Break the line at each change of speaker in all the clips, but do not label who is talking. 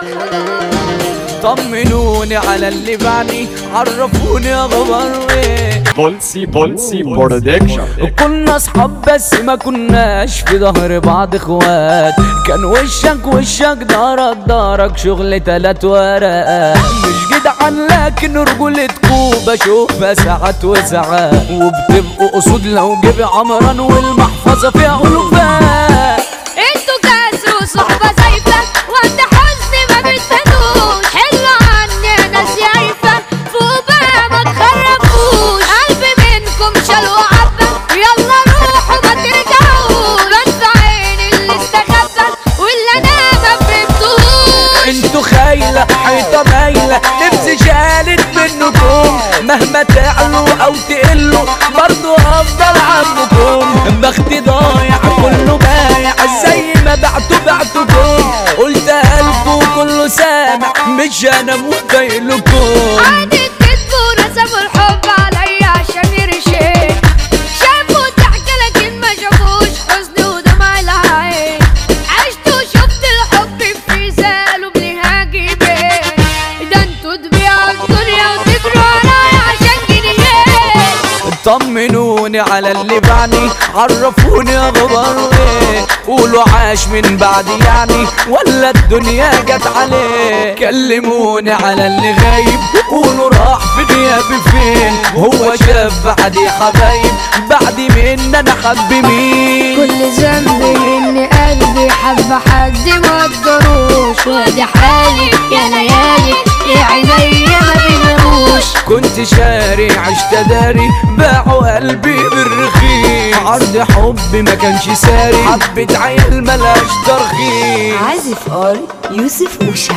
طمنوني على اللي بعني عرفوني اخبار ايه
بولسي بولسي برودكشن
كنا اصحاب بس ما كناش في ظهر بعض اخوات كان وشك وشك دارك دارك شغل تلات ورقات مش جدعان لكن رجولتكو بشوفها ساعات وساعات وبتبقوا اسود لو جيبي عمران والمحفظه فيها الوفات
انتوا كسر وصحبة زايفة وقت حزني ما بتفادوش حلوا عني انا شايفة فوق بقى ما تخربوش قلبي منكم شالوا عبة يلا روحوا ما ترجعوش بدفع عيني اللي استخبى واللي انا ما فهمتوش
انتوا خايلة حيطة مايلة نفسي شالت منكم مهما تعلوا او تقلوا برضو هفضل عمكم بختي ضايع كله بايع زي ما بعتوا بعتكم قلت قلبه كله سامع مش انا متقيلكم
عادي كتبوا ورسموا الحب عليا عشان يرشيك شافوا ضحكة لكن ما شافوش حزن ودمع العين عشت وشفت الحب في زال وبليها جيبين ده انتوا تبيعوا الدنيا وتجروا عليا عشان جنيهين
طمنوني على اللي بعني عرفوني اخبار ايه قولوا عاش من بعد يعني ولا الدنيا جت عليه كلموني على اللي غايب قولوا راح في غيابي فين هو شاف بعدي حبايب بعد من انا حب مين
كل ذنبي ان قلبي حب حد ما قدروش وادي حالي يا ليالي يا عيني ما بيناموش
كنت شاري عشت داري باعوا قلبي بالرخيص عرض حب ما كانش ساري حبة عيل ملاش ترخيص
عازف ار يوسف اوشا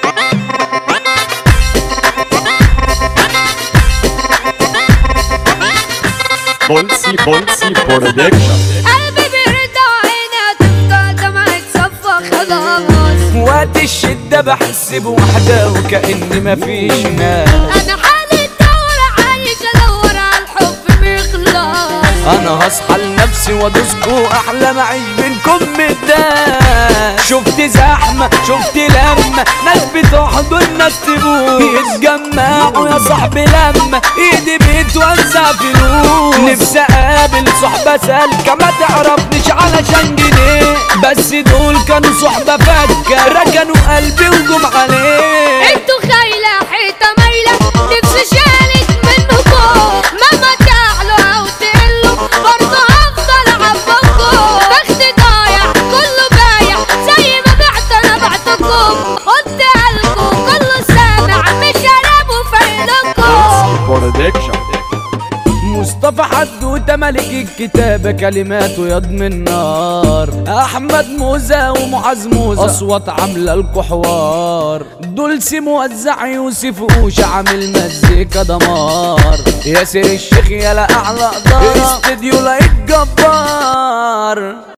بولسي بولسي برودكشن
قلبي بيرضى عيني هتفضل دمعة صفى خلاص
وقت الشدة بحس بوحدة وكأني مفيش ناس
انا حالي الدورة عايشة ادور على الحب بيخلص
انا هصحى لنفسي وادوسكو احلى ما اعيش بينكم مداس شفت زحمة شفت لما ناس بتحضن ناس تبوس يتجمعوا يا صاحبي لما ايدي بتوزع فلوس نفسي اقابل صحبة سالكة ما تعرفنيش علشان جنيه بس دول كانوا صحبة فكة ركنوا قلبي وجم عليه
انتوا خايلة حيطة مايلة نفسي شالت منكم مهما تعلوا او تقلوا برضه هفضل عبكم بختي ضايع كله بايع زي ما بعت انا بعتكم قلت لكم كله سامع مش هرب وفايدكم
برودكشن
مصطفى حدوتة ملك الكتابة كلماته يض من نار أحمد موزة ومعاذ موزة أصوات عاملة لكو حوار دولسي موزع يوسف أوشا عامل مزيكا دمار ياسر الشيخ يلا أعلى دار استديو لايك جبار